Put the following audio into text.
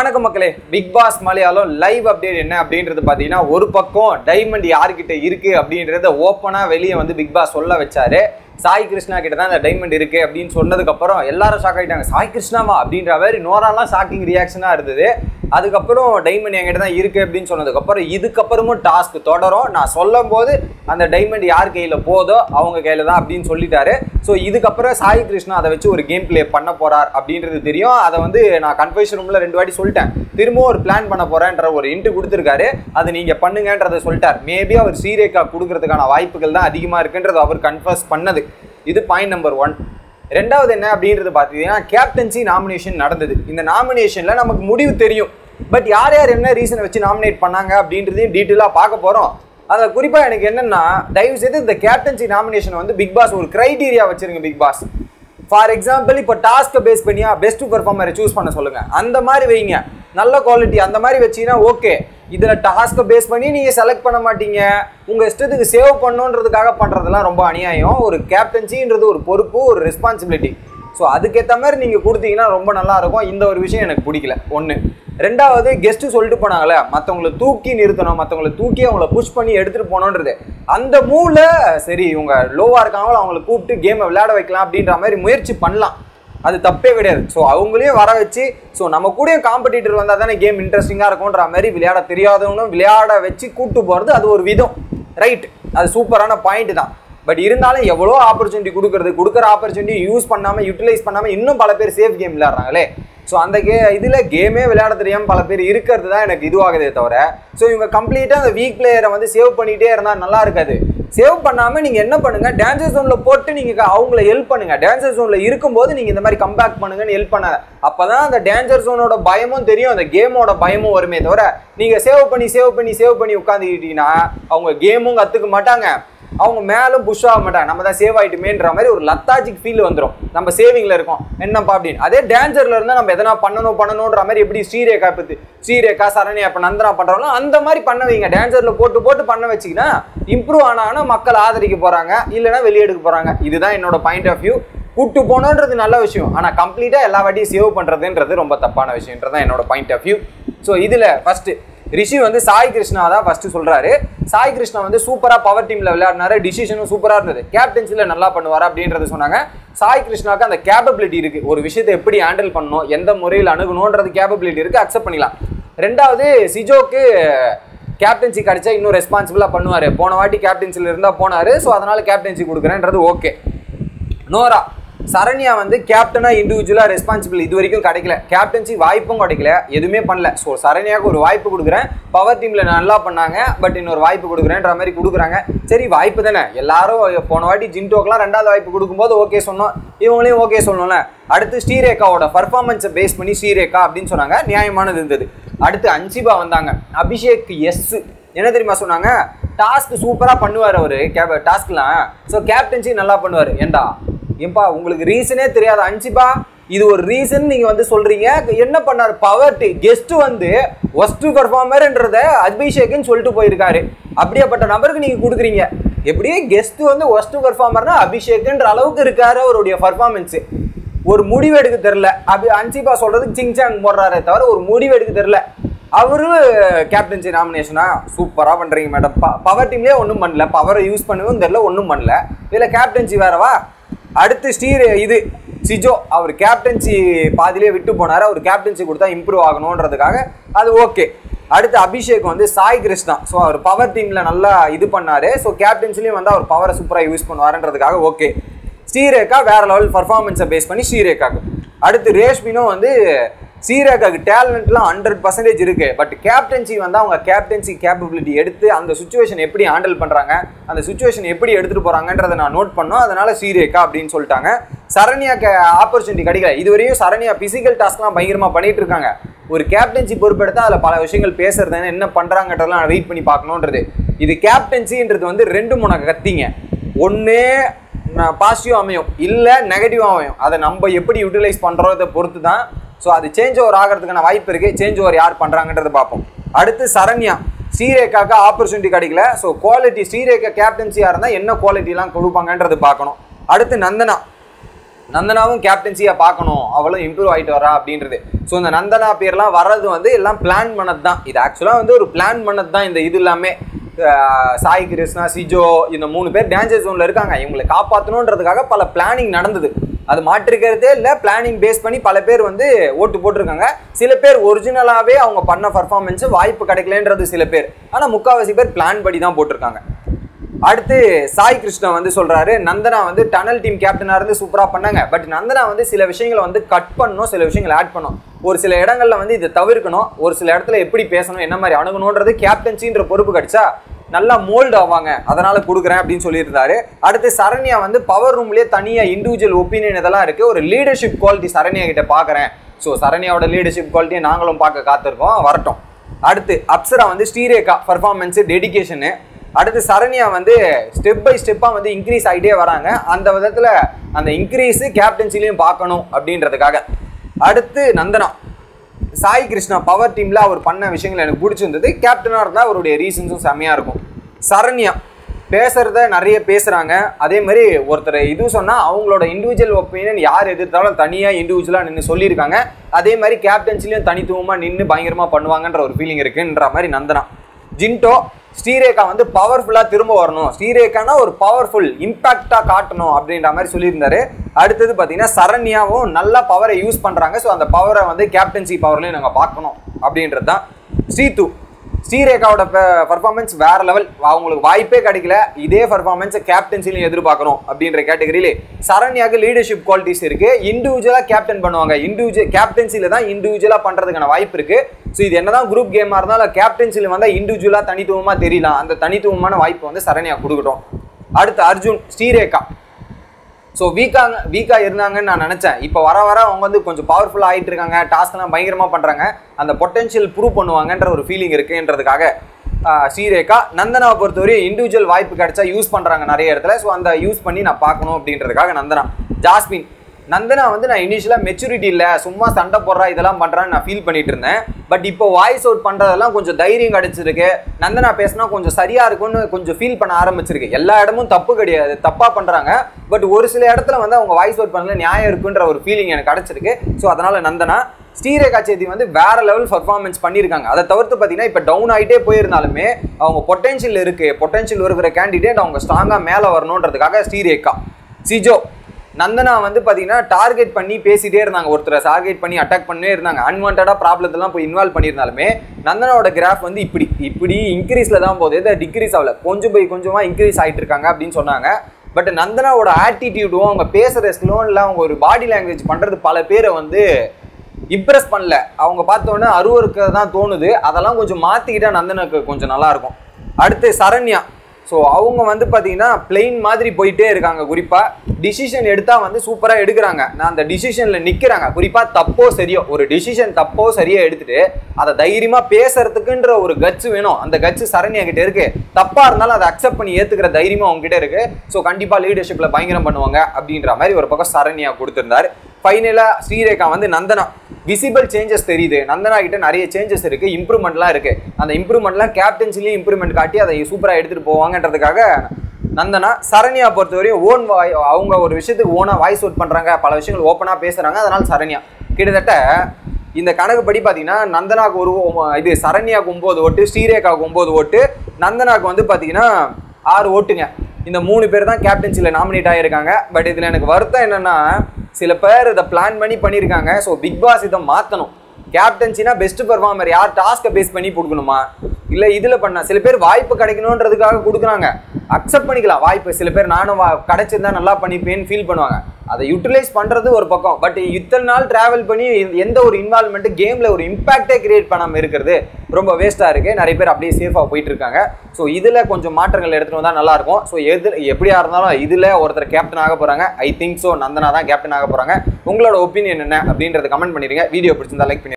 வணக்கம் மக்களே big boss Malayalam live update என்ன அப்படின்றது பார்த்தீங்கன்னா ஒரு பக்கம் டைமண்ட் யார்கிட்ட இருக்கு அப்படின்றத ஓப்பனாக வெளியே வந்து பிக் பாஸ் சொல்ல வச்சாரு சாய் கிருஷ்ணா கிட்ட தான் அந்த டைமண்ட் இருக்கு அப்படின்னு சொன்னதுக்கு அப்புறம் எல்லாரும் ஷாக் ஆயிட்டாங்க சாய் கிருஷ்ணாவா அப்படின்ற மாதிரி நோராலாம் ஷாக்கிங் ரியாக்ஷனாக இருந்தது அதுக்கப்புறம் டைமண்ட் என்கிட்ட தான் இருக்கு அப்படின்னு சொன்னதுக்கப்புறம் இதுக்கப்புறமும் டாஸ்க் தொடரும் நான் சொல்லும் போது அந்த டைமண்ட் யார் கையில் போதோ அவங்க கையில் தான் அப்படின்னு சொல்லிட்டாரு ஸோ இதுக்கப்புறம் சாய் கிருஷ்ணா அதை வச்சு ஒரு கேம் ப்ளே பண்ண போறார் அப்படின்றது தெரியும் அதை வந்து நான் கன்ஃபெஷன் ரூமில் ரெண்டு வாட்டி சொல்லிட்டேன் திரும்பவும் ஒரு பிளான் பண்ண போறேன்ற ஒரு இன்ட்டு கொடுத்துருக்காரு அதை நீங்க பண்ணுங்கன்றதை சொல்லிட்டார் மேபி அவர் சீரேக்கா கொடுக்கறதுக்கான வாய்ப்புகள் தான் அதிகமாக இருக்குன்றது அவர் கன்ஃபர்ஸ் பண்ணது இது பாயிண்ட் நம்பர் ஒன் ரெண்டாவது என்ன அப்படின்றது பார்த்தீங்கன்னா கேப்டன்சி நாமினேஷன் நடந்தது இந்த நாமினேஷனில் நமக்கு முடிவு தெரியும் பட் யார் யார் என்ன ரீசனை வச்சு நாமினேட் பண்ணாங்க அப்படின்றதையும் டீட்டெயிலாக பார்க்க போகிறோம் அதில் குறிப்பாக எனக்கு என்னென்னா தயவு செய்து இந்த கேப்டன்சி நாமினேஷன் வந்து பிக் பாஸ் ஒரு க்ரைட்டீரியா வச்சிருங்க பிக் பாஸ் ஃபார் எக்ஸாம்பிள் இப்போ டாஸ்க்கை பேஸ் பண்ணியா பெஸ்ட் பெர்ஃபார்மரை சூஸ் பண்ண சொல்லுங்கள் அந்த மாதிரி வைங்க நல்ல குவாலிட்டி அந்த மாதிரி வச்சீங்கன்னா ஓகே இதில் டாஸ்க்கை பேஸ் பண்ணி நீங்கள் செலக்ட் பண்ண மாட்டீங்க உங்கள் இஷ்டத்துக்கு சேவ் பண்ணுன்றதுக்காக பண்ணுறதெல்லாம் ரொம்ப அநியாயம் ஒரு கேப்டன்சின்றது ஒரு பொறுப்பு ஒரு ரெஸ்பான்சிபிலிட்டி ஸோ அதுக்கேற்ற மாதிரி நீங்கள் கொடுத்தீங்கன்னா ரொம்ப நல்லா இருக்கும் இந்த ஒரு விஷயம் எனக்கு பிடிக்கல ஒன்று ரெண்டாவது கெஸ்ட்டு சொல்லிட்டு போனாங்களே மற்றவங்களை தூக்கி நிறுத்தணும் மற்றவங்களை தூக்கி அவங்கள புஷ் பண்ணி எடுத்துகிட்டு போகணுன்றது அந்த மூவில் சரி இவங்க லோவாக இருக்காங்களோ அவங்கள கூப்பிட்டு கேமை விளையாட வைக்கலாம் அப்படின்ற மாதிரி முயற்சி பண்ணலாம் அது தப்பே கிடையாது ஸோ அவங்களையும் வர வச்சு ஸோ நம்ம கூட காம்படிட்டர் வந்தால் தானே கேம் இன்ட்ரெஸ்டிங்காக இருக்கும்ன்ற மாதிரி விளையாட தெரியாதவங்களும் விளையாட வச்சு கூட்டு போகிறது அது ஒரு விதம் ரைட் அது சூப்பரான பாயிண்ட் தான் பட் இருந்தாலும் எவ்வளோ ஆப்பர்ச்சுனிட்டி கொடுக்குறது கொடுக்குற ஆப்பர்ச்சுனிட்டி யூஸ் பண்ணாமல் யூட்டிலைஸ் பண்ணாமல் இன்னும் பல பேர் சேஃப் கேம் விளையாடுறாங்களே ஸோ அந்த கே இதில் கேமே விளையாட தெரியாமல் பல பேர் இருக்கிறது தான் எனக்கு இதுவாகுதே தவிர ஸோ இவங்க கம்ப்ளீட்டாக அந்த வீக் பிளேயரை வந்து சேவ் பண்ணிகிட்டே இருந்தால் நல்லா இருக்காது சேவ் பண்ணாமல் நீங்கள் என்ன பண்ணுங்கள் டான்சர் ஜோனில் போட்டு நீங்கள் அவங்கள ஹெல்ப் பண்ணுங்கள் டான்சர் ஜோனில் இருக்கும்போது நீங்கள் இந்த மாதிரி கம்பேக் பண்ணுங்கன்னு ஹெல்ப் பண்ண அப்போ தான் அந்த டான்சர் ஜோனோட பயமும் தெரியும் அந்த கேமோட பயமும் வருமே தவிர நீங்கள் சேவ் பண்ணி சேவ் பண்ணி சேவ் பண்ணி உட்காந்துக்கிட்டீங்கன்னா அவங்க கேமும் கற்றுக்க மாட்டாங்க அவங்க மேலும் புஷ் ஆக மாட்டாங்க நம்ம தான் சேவ் ஆகிட்டுமேன்ற மாதிரி ஒரு லத்தாஜிக் ஃபீல் வந்துடும் நம்ம சேவிங்கில் இருக்கோம் என்னப்பா அப்படின்னு அதே டேஞ்சரில் இருந்தால் நம்ம எதனா பண்ணணும் பண்ணணுன்ற மாதிரி எப்படி ஸ்ரீரேகா இப்போ ஸ்ரீரேகா சரண்யா இப்போ நந்தனா பண்ணுறோம்னா அந்த மாதிரி பண்ண வைங்க டேஞ்சரில் போட்டு போட்டு பண்ண வச்சிங்கன்னா இம்ப்ரூவ் ஆனாங்கன்னா மக்கள் ஆதரிக்க போகிறாங்க இல்லைன்னா வெளியெடுக்க போகிறாங்க இதுதான் என்னோட பாயிண்ட் ஆஃப் வியூ கூட்டு போனோன்றது நல்ல விஷயம் ஆனால் கம்ப்ளீட்டாக எல்லா வாட்டியும் சேவ் பண்ணுறதுன்றது ரொம்ப தப்பான விஷயன்றது தான் என்னோட பாயிண்ட் ஆஃப் வியூ ஸோ இதில் ஃபஸ்ட்டு ரிஷி வந்து சாய் கிருஷ்ணா தான் ஃபர்ஸ்ட் சொல்றாரு சாய் கிருஷ்ணா வந்து சூப்பரா பவர் டீம்ல விளையாடினாரு டிசிஷனும் சூப்பரா இருந்தது கேப்டன்சில நல்லா பண்ணுவார் அப்படின்றத சொன்னாங்க சாய் கிருஷ்ணாக்கு அந்த கேப்பபிலிட்டி இருக்கு ஒரு விஷயத்தை எப்படி ஹேண்டில் பண்ணணும் எந்த முறையில் அணுகணுன்றது கேப்பபிலிட்டி இருக்கு அக்செப்ட் பண்ணிக்கலாம் ரெண்டாவது சிஜோக்கு கேப்டன்சி கிடைச்சா இன்னும் ரெஸ்பான்சிபிளாக பண்ணுவார் போன வாட்டி கேப்டன்சியில் இருந்தால் போனார் ஸோ அதனால் கேப்டன்சி கொடுக்குறேன்றது ஓகே நோரா சரண்யா வந்து கேப்டனாக இண்டிவிஜுவலாக ரெஸ்பான்சிபிள் இது வரைக்கும் கிடைக்கல கேப்டன்சி வாய்ப்பும் கிடைக்கல எதுவுமே பண்ணல ஸோ சரண்யாவுக்கு ஒரு வாய்ப்பு கொடுக்குறேன் பவர் டீமில் நல்லா பண்ணாங்க பட் இன்னொரு வாய்ப்பு கொடுக்குறேன்ற மாதிரி கொடுக்குறாங்க சரி வாய்ப்பு தானே எல்லாரும் போன வாட்டி ஜின்டோக்கெலாம் ரெண்டாவது வாய்ப்பு கொடுக்கும்போது ஓகே சொன்னோம் இவங்களையும் ஓகே சொல்லணும்ல அடுத்து ஸ்ரீரேகாவோட பர்ஃபார்மன்ஸை பேஸ் பண்ணி ஸ்ரீரேகா அப்படின்னு சொன்னாங்க நியாயமானது இருந்தது அடுத்து அன்சிபா வந்தாங்க அபிஷேக் எஸ் என்ன தெரியுமா சொன்னாங்க டாஸ்க் சூப்பராக பண்ணுவார் அவர் கேப் டாஸ்க்லாம் ஸோ கேப்டன்சி நல்லா பண்ணுவார் ஏண்டா ஏன்பா உங்களுக்கு ரீசனே தெரியாது அன்சிபா இது ஒரு ரீசன் நீங்க வந்து சொல்றீங்க என்ன பண்ணாரு பவர் கெஸ்ட் வந்து ஒஸ்ட் பர்ஃபார்மர்ன்றத அபிஷேக்னு சொல்லிட்டு போயிருக்காரு அப்படியாப்பட்ட நபருக்கு நீங்க கொடுக்குறீங்க எப்படியே கெஸ்ட் வந்து ஒஸ்ட் பர்ஃபார்மர்னா அபிஷேக்ன்ற அளவுக்கு இருக்காரு அவருடைய பர்ஃபார்மன்ஸ் ஒரு முடிவு எடுக்க தெரில அபி அன்சிபா சொல்றதுக்கு சிங்சாங் போடுறாரே தவிர ஒரு முடிவு எடுக்க தெரில அவரு கேப்டன்சி நாமினேஷனா சூப்பராக பண்ணுறீங்க மேடம் பவர் டீம்லேயே ஒன்றும் பண்ணல பவரை யூஸ் பண்ணவும் தெரில ஒன்றும் பண்ணல இதில் கேப்டன்சி வேறவா அடுத்து ஸ்டீர் இது சிஜோ அவர் கேப்டன்சி பாதிலே விட்டு போனார் அவர் கேப்டன்சி கொடுத்தா இம்ப்ரூவ் ஆகணுன்றதுக்காக அது ஓகே அடுத்து அபிஷேக் வந்து சாய் கிருஷ்ணா ஸோ அவர் பவர் டீமில் நல்லா இது பண்ணார் ஸோ கேப்டன்சிலையும் வந்து அவர் பவரை சூப்பராக யூஸ் பண்ணுவாருன்றதுக்காக ஓகே ஸ்ரீரேகா வேற லெவல் பர்ஃபார்மன்ஸை பேஸ் பண்ணி ஸ்ரீரேகாக்கு அடுத்து ரேஷ்மினும் வந்து ஸ்ரீரேகாக்கு டேலண்ட்லாம் ஹண்ட்ரட் பர்சன்டேஜ் இருக்கு பட் கேப்டன்சி வந்து அவங்க கேப்டன்சி கேப்பபிலிட்டி எடுத்து அந்த சுச்சுவேஷன் எப்படி ஹேண்டில் பண்ணுறாங்க அந்த சுச்சுவேஷன் எப்படி எடுத்துகிட்டு போகிறாங்கன்றதை நான் நோட் பண்ணோம் அதனால ஸ்ரீரேகா அப்படின்னு சொல்லிட்டாங்க சரண்யாக்கு ஆப்பர்ச்சுனிட்டி கிடைக்கல இதுவரையும் சரண்யா பிசிக்கல் டாஸ்க்லாம் பயங்கரமாக பண்ணிட்டு இருக்காங்க ஒரு கேப்டன்சி பொறுப்பெடுத்தா அதில் பல விஷயங்கள் பேசுறது என்ன பண்ணுறாங்கன்றதெல்லாம் வெயிட் பண்ணி பார்க்கணுன்றது இது கேப்டன்சின்றது வந்து ரெண்டு மூணு கத்திங்க ஒன்று பாசிட்டிவ் அமையும் இல்லை நெகட்டிவ் அமையும் அதை நம்ம எப்படி யூட்டிலைஸ் பண்ணுறதை பொறுத்து தான் ஸோ அது சேஞ்ச் ஓவர் ஆகிறதுக்கான வாய்ப்பு இருக்குது சேஞ்ச் ஓவர் யார் பண்ணுறாங்கன்றதை பார்ப்போம் அடுத்து சரண்யா ஸ்ரீரேகாக்கு ஆப்பர்ச்சுனிட்டி கிடைக்கல ஸோ குவாலிட்டி ஸ்ரீரேகா கேப்டன்சியாக இருந்தால் என்ன குவாலிட்டிலாம் கொடுப்பாங்கன்றது பார்க்கணும் அடுத்து நந்தனா நந்தனாவும் கேப்டன்சியா பார்க்கணும் அவளும் இம்ப்ரூவ் ஆயிட்டு வரா அப்படின்றது ஸோ இந்த நந்தனா பேர்லாம் வர்றது வந்து எல்லாம் பிளான் பண்ணது தான் இது ஆக்சுவலாக வந்து ஒரு பிளான் பண்ணது தான் இந்த இது எல்லாமே அஹ் சாய் கிருஷ்ணா சிஜோ இந்த மூணு பேர் டேஞ்சர் ஜோன்ல இருக்காங்க இவங்களை காப்பாற்றணுன்றதுக்காக பல பிளானிங் நடந்தது அது மாற்றிருக்கிறதே இல்லை பிளானிங் பேஸ் பண்ணி பல பேர் வந்து ஓட்டு போட்டிருக்காங்க சில பேர் ஒரிஜினலாகவே அவங்க பண்ண பர்ஃபார்மன்ஸ் வாய்ப்பு கிடைக்கலன்றது சில பேர் ஆனால் முக்கால்வாசி பேர் பிளான் படி தான் போட்டிருக்காங்க அடுத்து சாய் கிருஷ்ணா வந்து சொல்றாரு நந்தனா வந்து டனல் டீம் கேப்டனா இருந்து சூப்பரா பண்ணாங்க பட் நந்தனா வந்து சில விஷயங்களை வந்து கட் பண்ணணும் சில விஷயங்களை ஆட் பண்ணணும் ஒரு சில இடங்கள்ல வந்து இதை தவிர்க்கணும் ஒரு சில இடத்துல எப்படி பேசணும் என்ன மாதிரி அணுகணுன்றது கேப்டன்சின்ற பொறுப்பு கிடைச்சா நல்லா மோல்டு ஆவாங்க அதனால கொடுக்குறேன் அப்படின்னு சொல்லியிருந்தாரு அடுத்து சரண்யா வந்து பவர் ரூம்லயே தனியா இண்டிவிஜுவல் ஒப்பீனியன் இதெல்லாம் இருக்கு ஒரு லீடர்ஷிப் குவாலிட்டி சரண்யா கிட்ட பாக்குறேன் ஸோ சரண்யாவோட லீடர்ஷிப் குவாலிட்டியை நாங்களும் பார்க்க காத்திருக்கோம் வரட்டும் அடுத்து அப்சரா வந்து ஸ்ரீரேகா பர்ஃபார்மன்ஸ் டெடிகேஷனு அடுத்து சரண்யா வந்து ஸ்டெப் பை ஸ்டெப்பாக வந்து இன்க்ரீஸ் ஆகிட்டே வராங்க அந்த விதத்தில் அந்த இன்க்ரீஸு கேப்டன்சிலையும் பார்க்கணும் அப்படின்றதுக்காக அடுத்து நந்தனா சாய் கிருஷ்ணா பவர் டீமில் அவர் பண்ண விஷயங்கள் எனக்கு பிடிச்சிருந்தது கேப்டனாக இருந்தால் அவருடைய ரீசன்ஸும் செம்மையாக இருக்கும் சரண்யா பேசுறத நிறைய பேசுறாங்க அதே மாதிரி ஒருத்தர் இது சொன்னா அவங்களோட இண்டிவிஜுவல் ஒப்பீனியன் யார் எதிர்த்தாலும் தனியா இண்டிவிஜுவலா நின்று சொல்லியிருக்காங்க அதே மாதிரி கேப்டன்சிலையும் தனித்துவமா நின்று பயங்கரமா பண்ணுவாங்கன்ற ஒரு ஃபீலிங் இருக்குன்ற மாதிரி நந்தனா ஜின்டோ ஸ்ரீரேகா வந்து பவர்ஃபுல்லா திரும்ப வரணும் ஸ்ரீரேகானா ஒரு பவர்ஃபுல் இம்பாக்டா காட்டணும் அப்படின்ற மாதிரி சொல்லியிருந்தாரு அடுத்தது பாத்தீங்கன்னா சரண்யாவும் நல்ல பவரை யூஸ் பண்றாங்க ஸோ அந்த பவரை வந்து கேப்டன்சி பவர்லையும் நாங்கள் பார்க்கணும் அப்படின்றது தான் ஸ்ரீது ஸ்ரீரேகாவோட பர்ஃபார்மன்ஸ் வேற லெவல் அவங்களுக்கு வாய்ப்பே கிடைக்கல இதே பர்ஃபார்மன்ஸ் கேப்டன்சிலையும் எதிர்பார்க்கணும் அப்படின்ற கேட்டகரியிலே சரண்யாக்கு லீடர்ஷிப் குவாலிட்டிஸ் இருக்கு இண்டிவிஜுவலா கேப்டன் பண்ணுவாங்க இண்டிவிஜுவல் கேப்டன்சில தான் இண்டிவிஜுவலா பண்றதுக்கான வாய்ப்பு இருக்கு ஸோ இது என்னதான் குரூப் கேமா இருந்தாலும் கேப்டன்சில வந்தா இண்டிவிஜுவலா தனித்துவமா தெரியலாம் அந்த தனித்துவமான வாய்ப்பு வந்து சரண்யா கொடுக்கட்டும் அடுத்து அர்ஜுன் ஸ்ரீரேகா ஸோ வீக்காங்க வீக்காக இருந்தாங்கன்னு நான் நினச்சேன் இப்போ வர வர அவங்க வந்து கொஞ்சம் பவர்ஃபுல்லாக ஆகிட்டு இருக்காங்க டாஸ்க்லாம் பயங்கரமாக பண்ணுறாங்க அந்த பொட்டன்ஷியல் ப்ரூவ் பண்ணுவாங்கன்ற ஒரு ஃபீலிங் இருக்குன்றதுக்காக ஆஹ், ஸ்ரீரேகா நந்தனாவை பொறுத்தவரையும் இண்டிவிஜுவல் வாய்ப்பு கிடைச்சா யூஸ் பண்ணுறாங்க நிறைய இடத்துல ஸோ அந்த யூஸ் பண்ணி நான் பார்க்கணும் அப்படின்றதுக்காக நந்தனா ஜாஸ்மின் நந்தனா வந்து நான் இனிஷியலாக மெச்சூரிட்டி இல்லை சும்மா சண்டை போடுறா இதெல்லாம் பண்ணுறான்னு நான் ஃபீல் பண்ணிட்டு இருந்தேன் பட் இப்போ வாய்ஸ் அவுட் பண்ணுறதெல்லாம் கொஞ்சம் தைரியம் கிடைச்சிருக்கு நந்தனா பேசினா கொஞ்சம் சரியா இருக்கும்னு கொஞ்சம் ஃபீல் பண்ண ஆரம்பிச்சிருக்கு எல்லா இடமும் தப்பு கிடையாது தப்பாக பண்ணுறாங்க பட் ஒரு சில இடத்துல வந்து அவங்க வாய்ஸ் அவுட் பண்ணல நியாயம் இருக்குன்ற ஒரு ஃபீலிங் எனக்கு கிடைச்சிருக்கு ஸோ அதனால நந்தனா ஸ்ரீரேகா சேதி வந்து வேற லெவல் பர்ஃபார்மன்ஸ் பண்ணியிருக்காங்க அதை தவிர்த்து பார்த்தீங்கன்னா இப்போ டவுன் ஆகிட்டே போயிருந்தாலுமே அவங்க பொட்டன்ஷியல் இருக்கு பொட்டன்ஷியல் இருக்கிற கேண்டிடேட் அவங்க ஸ்ட்ராங்காக மேலே வரணுன்றதுக்காக ஸ்ரீரேகா சிஜோ நந்தனா வந்து பார்த்தீங்கன்னா டார்கெட் பண்ணி பேசிட்டே இருந்தாங்க ஒருத்தரை டார்கெட் பண்ணி அட்டாக் பண்ணே இருந்தாங்க அன்வான்டாக ப்ராப்ளத்தெல்லாம் போய் இன்வால்வ் பண்ணியிருந்தாலுமே நந்தனாவோட கிராஃப் வந்து இப்படி இப்படி இன்க்ரீஸில் தான் போகுது இதை டிக்ரீஸ் ஆகல கொஞ்சம் போய் கொஞ்சமாக இன்க்ரீஸ் ஆகிட்டு இருக்காங்க அப்படின்னு சொன்னாங்க பட் நந்தனாவோட ஆட்டிடியூடும் அவங்க பேசுகிற ஸ்லோனில் அவங்க ஒரு பாடி லாங்குவேஜ் பண்ணுறது பல பேரை வந்து இம்ப்ரெஸ் பண்ணல அவங்க பார்த்தோன்னே அருவருக்கு தான் தோணுது அதெல்லாம் கொஞ்சம் மாற்றிக்கிட்டா நந்தனுக்கு கொஞ்சம் நல்லா இருக்கும் அடுத்து சரண்யா ஸோ அவங்க வந்து பார்த்தீங்கன்னா பிளெயின் மாதிரி போயிட்டே இருக்காங்க குறிப்பாக டிசிஷன் எடுத்தால் வந்து சூப்பராக எடுக்கிறாங்க நான் அந்த டிசிஷனில் நிற்கிறாங்க குறிப்பாக தப்போ சரியோ ஒரு டிசிஷன் தப்போ சரியா எடுத்துட்டு அதை தைரியமாக பேசுறதுக்குன்ற ஒரு கட்ஸ் வேணும் அந்த கட்ஸ் சரண்யா கிட்ட இருக்கு தப்பாக இருந்தாலும் அதை அக்செப்ட் பண்ணி ஏற்றுக்கிற தைரியமும் அவங்க கிட்ட இருக்கு ஸோ கண்டிப்பாக லீடர்ஷிப்பில் பயங்கரம் பண்ணுவாங்க அப்படின்ற மாதிரி ஒரு பக்கம் சரண்யா கொடுத்துருந்தாரு ஃபைனலாக ஸ்ரீரேகா வந்து நந்தனா விசிபிள் சேஞ்சஸ் தெரியுது நந்தனா கிட்ட நிறைய சேஞ்சஸ் இருக்கு இம்ப்ரூவ்மெண்ட்லாம் இருக்கு அந்த இம்ப்ரூவ்மெண்ட்லாம் கேப்டன்சிலையும் இம்ப்ரூவ்மெண்ட் காட்டி அதை சூப்பராக எடுத்துட்டு போவாங்கன்றதுக்காக நந்தனா சரண்யா பொறுத்தவரையும் ஓன் வாய் அவங்க ஒரு விஷயத்துக்கு ஓனா வாய்ஸ் அவுட் பண்றாங்க பல விஷயங்கள் ஓப்பனாக பேசுறாங்க அதனால சரண்யா கிட்டத்தட்ட இந்த கணக்குப்படி பார்த்தீங்கன்னா நந்தனாக்கு ஒரு ஒ- இது சரண்யாக்கு ஒம்பது ஓட்டு ஸ்ரீரேகாவுக்கு ஒம்பது ஓட்டு நந்தனாக்கு வந்து பார்த்தீங்கன்னா ஆறு ஓட்டுங்க இந்த மூணு பேர் தான் கேப்டன்சியில் நாமினேட் ஆகியிருக்காங்க பட் இதில் எனக்கு வருத்தம் என்னன்னா சில பேர் இதை பிளான் பண்ணி பண்ணியிருக்காங்க ஸோ பிக் பாஸ் இதை மாற்றணும் கேப்டன்சினா பெஸ்ட் பெர்ஃபார்மர் யார் டாஸ்க்கை பேஸ் பண்ணி கொடுக்கணுமா இல்லை இதில் பண்ண சில பேர் வாய்ப்பு கிடைக்கணுன்றதுக்காக கொடுக்குறாங்க அக்செப்ட் பண்ணிக்கலாம் வாய்ப்பு சில பேர் நானும் வா கிடைச்சிருந்தா நல்லா பண்ணிப்பேன்னு ஃபீல் பண்ணுவாங்க அதை யூட்டிலைஸ் பண்ணுறது ஒரு பக்கம் பட் இத்தனை நாள் ட்ராவல் பண்ணி எந்த ஒரு இன்வால்மெண்ட்டு கேமில் ஒரு இம்பாக்டே கிரியேட் பண்ணாமல் இருக்கிறது ரொம்ப வேஸ்ட்டாக இருக்குது நிறைய பேர் அப்படியே சேஃபாக போயிட்டு இருக்காங்க ஸோ இதில் கொஞ்சம் மாற்றங்கள் எடுத்துகிட்டு வந்தால் நல்லாயிருக்கும் ஸோ எது எப்படியா இருந்தாலும் இதில் ஒருத்தர் கேப்டன் ஆக போகிறாங்க ஐ திங்க் ஸோ நந்தனா தான் கேப்டன் ஆக போகிறாங்க உங்களோட ஒப்பீனியன் என்ன அப்படின்றத கமெண்ட் பண்ணிடுங்க வீடியோ பிடிச்சிருந்தா லைக் பண்ணி